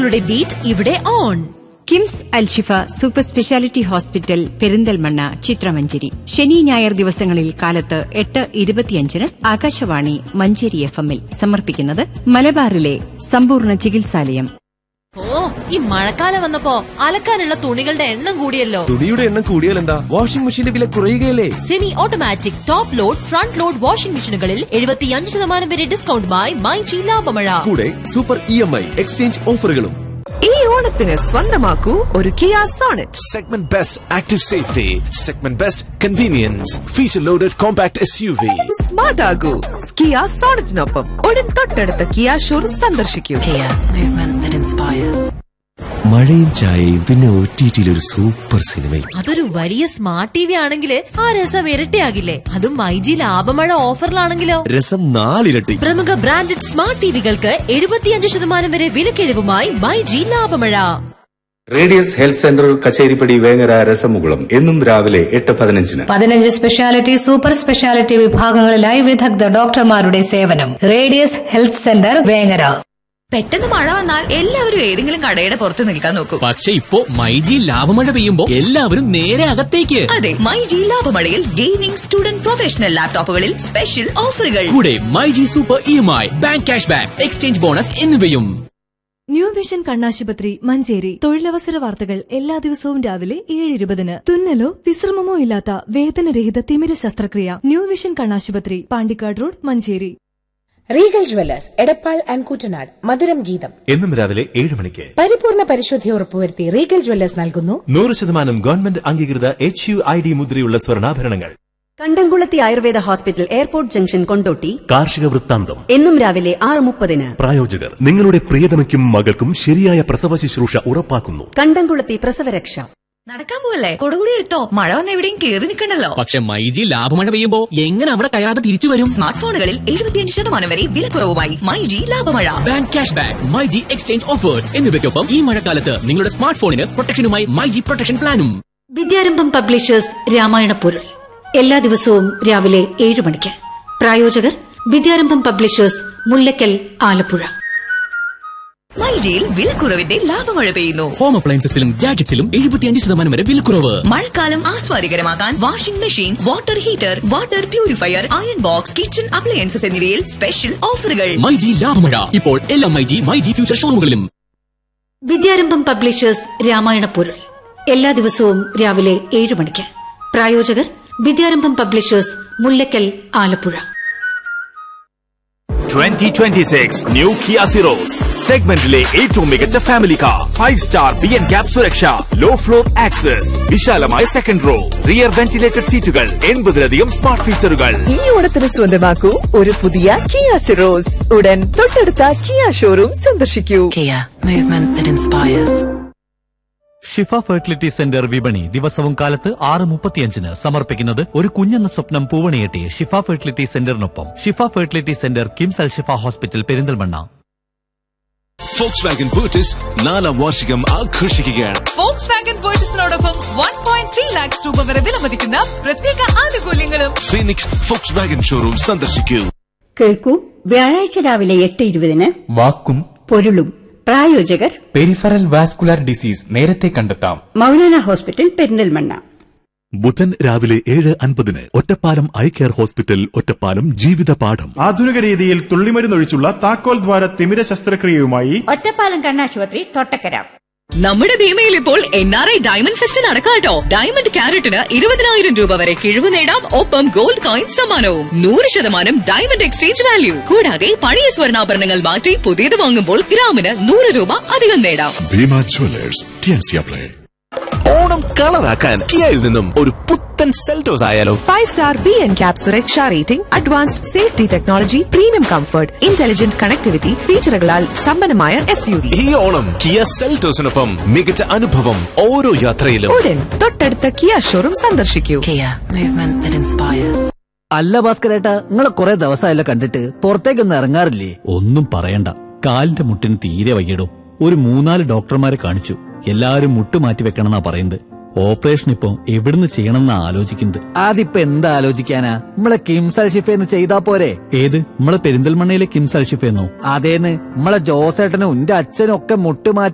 ഡോക്ടർമാരുടെ ബീറ്റ് ഇവിടെ on KIMS Alshifa super speciality hospital Perinthalmanna Chithramanjari ശനി ഞായർ ദിവസങ്ങളിൽ കാലത്ത് എട്ട് ഇരുപത്തിയഞ്ചിന് ആകാശവാണി മഞ്ചേരി എഫ് എമ്മിൽ സമർപ്പിക്കുന്നത് മലബാറിലെ സമ്പൂർണ്ണ ചികിത്സാലയം ഓ ഈ മഴക്കാലം വന്നപ്പോ അലക്കാനുള്ള തുണികളുടെ എണ്ണം കൂടിയല്ലോ തുണിയുടെ എണ്ണം കൂടിയാൽ എന്താ വാഷിംഗ് മെഷീന്റെ വില കുറയുകയല്ലേ semi automatic top load front load washing മെഷീനുകളിൽ എഴുപത്തിയഞ്ച് ശതമാനം വരെ ഡിസ്കൗണ്ടുമായി മൈ ജി ലാഭമഴ കൂടെ super E M I exchange ഓഫറുകളും ഈ ഓണത്തിന് സ്വന്തമാക്കൂ ഒരു Kia Sonet Segment Best Active Safety, Segment Best Convenience, Feature Loaded Compact SUV. Smart ആകൂ കിയ സോണറ്റിനൊപ്പം ഉടൻ തൊട്ടടുത്ത കിയ ഷോറൂം സന്ദർശിക്കൂ മഴയും ചായയും പിന്നെ ഒ ടി ടിയിൽ ഒരു സൂപ്പർ സിനിമയും അതൊരു വലിയ സ്മാർട്ട് ടി വി ആണെങ്കിൽ ആ രസം ഇരട്ടിയാകില്ലേ അതും മൈ ജി ലാഭമഴ ഓഫറിലാണെങ്കിലോ രസം നാലിരട്ടി പ്രമുഖ ബ്രാൻഡഡ് സ്മാർട്ട് ടിവികൾക്ക് എഴുപത്തിയഞ്ച് ശതമാനം വരെ വിലക്കിഴിവുമായി മൈ ജി ലാഭമഴ Radius health centre Kacheripadi Vengara രസമുകുളം എന്നും രാവിലെ എട്ട് പതിനഞ്ചിന് പതിനഞ്ച് സ്പെഷ്യാലിറ്റി സൂപ്പർ സ്പെഷ്യാലിറ്റി വിഭാഗങ്ങളിലായി വിദഗ്ധ ഡോക്ടർമാരുടെ സേവനം റേഡിയസ് ഹെൽത്ത് സെന്റർ വേങ്ങര പെട്ടെന്ന് മഴ വന്നാൽ എല്ലാവരും ഏതെങ്കിലും കടയുടെ പുറത്ത് നിൽക്കാൻ നോക്കും പക്ഷെ ഇപ്പോ മൈജി ലാഭമഴ പെയ്യുമ്പോ എല്ലാവരും നേരെ അകത്തേക്ക് അതെ മൈ ജി ലാഭമഴയിൽ ഗെയിമിംഗ് സ്റ്റുഡന്റ് പ്രൊഫഷണൽ ലാപ്ടോപ്പുകളിൽ സ്പെഷ്യൽ ഓഫറുകൾ കൂടെ myG super E M I bank cash back exchange bonus എന്നിവയും ന്യൂ വിഷൻ കണ്ണാശുപത്രി മഞ്ചേരി തൊഴിലവസര വാർത്തകൾ എല്ലാ ദിവസവും രാവിലെ ഏഴ് ഇരുപതിന് തുന്നലോ വിശ്രമമോ ഇല്ലാത്ത വേദനരഹിത തിമിര ശസ്ത്രക്രിയ ന്യൂ വിഷൻ കണ്ണാശുപത്രി Pandikkad road Manjeri regal jewellers Edappal and Kuttanad മധുരം ഗീതം എന്നും രാവിലെ ഏഴ് മണിക്ക് പരിപൂർണ പരിശുദ്ധി ഉറപ്പുവരുത്തി റീഗൽ ജ്വല്ലേഴ്സ് നൽകുന്നു നൂറ് ശതമാനം ഗവൺമെന്റ് അംഗീകൃത എച്ച് യു ഐ ഡി മുദ്രയുള്ള സ്വർണ്ണാഭരണങ്ങൾ Kandamkulathi Ayurveda hospital airport junction Kondotty കാർഷിക വൃത്താന്തം എന്നും രാവിലെ ആറ് മുപ്പതിന് പ്രായോജകർ നിങ്ങളുടെ പ്രിയതമയ്ക്കും മകൾക്കും ശരിയായ പ്രസവ ശുശ്രൂഷ ഉറപ്പാക്കുന്നു കണ്ടംകുളത്തി പ്രസവരക്ഷ നടക്കാൻ പോവല്ലേ കൊടുകൂടി എടുത്തോ മഴ വന്ന് എവിടെയും കേറി നിൽക്കണ്ടല്ലോ പക്ഷെ മൈജി ലാഭമഴ പെയ്യുമ്പോ എങ്ങനെ അവിടെ കയറാതെ തിരിച്ചു വരും സ്മാർട്ട് ഫോണുകളിൽ എഴുപത്തിയഞ്ച് ശതമാനം വരെ വിലക്കുറവുമായി മൈ ജി ലാഭമഴ bank cash back myG exchange offers എന്നിവയ്ക്കൊപ്പം ഈ മഴക്കാലത്ത് നിങ്ങളുടെ സ്മാർട്ട് ഫോണിന് പ്രൊട്ടക്ഷനുമായി മൈജി പ്രൊട്ടക്ഷൻ പ്ലാനും വിദ്യാരംഭം പബ്ലിഷേഴ്സ് രാമായണ പൊരുൾ എല്ലാ ദിവസവും രാവിലെ ഏഴ് മണിക്ക് പ്രായോജകർ വിദ്യാരംഭം പബ്ലിഷേഴ്സ് മുല്ലക്കൽ ആലപ്പുഴ മൈ ജിയിൽ വിലക്കുറവിന്റെ ലാഭമഴ പെയ്യുന്നു ഹോം അപ്ലയൻസസിലും ഗാഡ്ജറ്റ്സിലും എഴുപത്തിയഞ്ച് ശതമാനം വരെ വിലക്കുറവ് മഴക്കാലം ആസ്വാദികരമാക്കാൻ washing machine water heater water purifier iron box kitchen appliances എന്നിവയിൽ സ്പെഷ്യൽ ഓഫറുകൾ മൈജി ലാഭമഴ ഇപ്പോൾ എല്ലാ മൈജി മൈജി ഫ്യൂച്ചർ ഷോറൂമുകളിലും വിദ്യാരംഭം പബ്ലിഷേഴ്സ് രാമായണ പൊരുൾ എല്ലാ ദിവസവും രാവിലെ ഏഴ് മണിക്ക് പ്രായോജകർ Vidyarambham publishers Mullakkal Alappuzha 2026 new Kia Syros സെഗ്മെന്റിലെ ഏറ്റവും മികച്ച family car five star B NCAP സുരക്ഷ ലോ ഫ്ലോർ ആക്സസ് വിശാലമായ സെക്കൻഡ് റോ റിയർ വെന്റിലേറ്റഡ് സീറ്റുകൾ എൺപതിലധികം സ്മാർട്ട് ഫീച്ചറുകൾ ഈ ഓണത്തിന് സ്വന്തമാക്കൂ ഒരു പുതിയ കിയ സിറോസ് ഉടൻ തൊട്ടടുത്ത കിയ ഷോറൂം സന്ദർശിക്കൂ ഷിഫ ഫെർട്ടിലിറ്റി സെന്റർ വിപണി ദിവസവും കാലത്ത് ആറ് മുപ്പത്തിയഞ്ചിന് സമർപ്പിക്കുന്നത് ഒരു കുഞ്ഞെന്ന സ്വപ്നം പൂവണിയെട്ടി ഷിഫ ഫെർട്ടിലിറ്റി സെന്ററിനൊപ്പം Shifa fertility centre KIMS Al Shifa hospital Perinthalmanna Volkswagen ബൂട്ടിസ് നാലാം വാർഷികം ആഘോഷിക്കുകയാണ് ഫോക്സ് വാഗൻ വേർട്ടസിനോടൊപ്പം വൺ പോയിന്റ് ത്രീ ലാക്സ് രൂപ വരെ വിലമതിക്കുന്ന പ്രത്യേക ആനുകൂല്യങ്ങളും ഫീനിക്സ് ഫോക്സ് വാഗൻ ഷോറൂം സന്ദർശിക്കൂ കേൾക്കൂ വ്യാഴാഴ്ച രാവിലെ എട്ട് ഇരുപതിന് വാക്കും പൊരുളും പ്രായോജകർ പെരിഫറൽ വാസ്കുലാർ ഡിസീസ് നേരത്തെ കണ്ടെത്താം മൗലാന ഹോസ്പിറ്റൽ പെരിന്തൽമണ്ണ ബുധൻ രാവിലെ ഏഴ് അൻപതിന് Ottapalam eye care hospital Ottapalam ജീവിത പാഠം ആധുനിക രീതിയിൽ തുള്ളിമരുന്നൊഴിച്ചുള്ള താക്കോൽ ദ്വാര തിമിര ശസ്ത്രക്രിയയുമായി ഒറ്റപ്പാലം കണ്ണാശുപത്രി തൊട്ടക്കര നമ്മുടെ ഭീമയിൽ ഇപ്പോൾ N R I diamond fest നടക്കാട്ടോ ഡയമണ്ട് ക്യാരറ്റിന് ഇരുപതിനായിരം രൂപ വരെ കിഴിവ് നേടാം ഒപ്പം ഗോൾഡ് കോയിൻ സമ്മാനവും നൂറ് ശതമാനം ഡയമണ്ട് എക്സ്ചേഞ്ച് വാല്യൂ കൂടാതെ പഴയ സ്വർണ്ണാഭരണങ്ങൾ മാറ്റി പുതിയത് വാങ്ങുമ്പോൾ ഗ്രാമിന് നൂറ് രൂപ അധികം നേടാം ഭീമ ജ്വല്ലേഴ്സ് ടിയൻസിയാപ്ലേ ഓണം കളറാക്കാൻ കിയയിൽ നിന്നും ഒരു പുത്തൻ സെൽറ്റോസ് ആയാലോ five star B NCAP സുരക്ഷ rating advanced safety technology premium comfort intelligent connectivity ഫീച്ചറുകളാൽ സമ്പന്നമായ എസ് യു വി ഈ ഓണം കിയ സെൽറ്റോസിനൊപ്പം മികച്ച അനുഭവം ഓരോ യാത്രയിലും ഉടൻ തൊട്ടടുത്ത കിയ ഷോറൂം സന്ദർശിക്കൂ അല്ല ഭാസ്കരേട്ടാ നിങ്ങളെ കുറെ ദിവസമായല്ലോ കണ്ടിട്ട് പുറത്തേക്കൊന്നും ഇറങ്ങാറില്ലേ ഒന്നും പറയണ്ട കാലിന്റെ മുട്ടിന് തീരെ വയ്യടോ ഒരു മൂന്നാല് ഡോക്ടർമാരെ കാണിച്ചു എല്ലാവരും മുട്ട് മാറ്റി വെക്കണമെന്നാ പറയുന്നത് ഓപ്പറേഷൻ ഇപ്പൊ എവിടുന്ന് ചെയ്യണമെന്നാ ആലോചിക്കുന്നത് അതിപ്പോ എന്താ ആലോചിക്കാനാ നമ്മളെ കിംസൽ ഷിഫേന്ന് ചെയ്താ പോരെ ഏത് നമ്മളെ പെരിന്തൽമണ്ണയിലെ കിംസ് അൽഷിഫെന്നോ അതേന്ന് നമ്മളെ ജോസേട്ടനും എന്റെ അച്ഛനും ഒക്കെ മുട്ടുമാറ്റി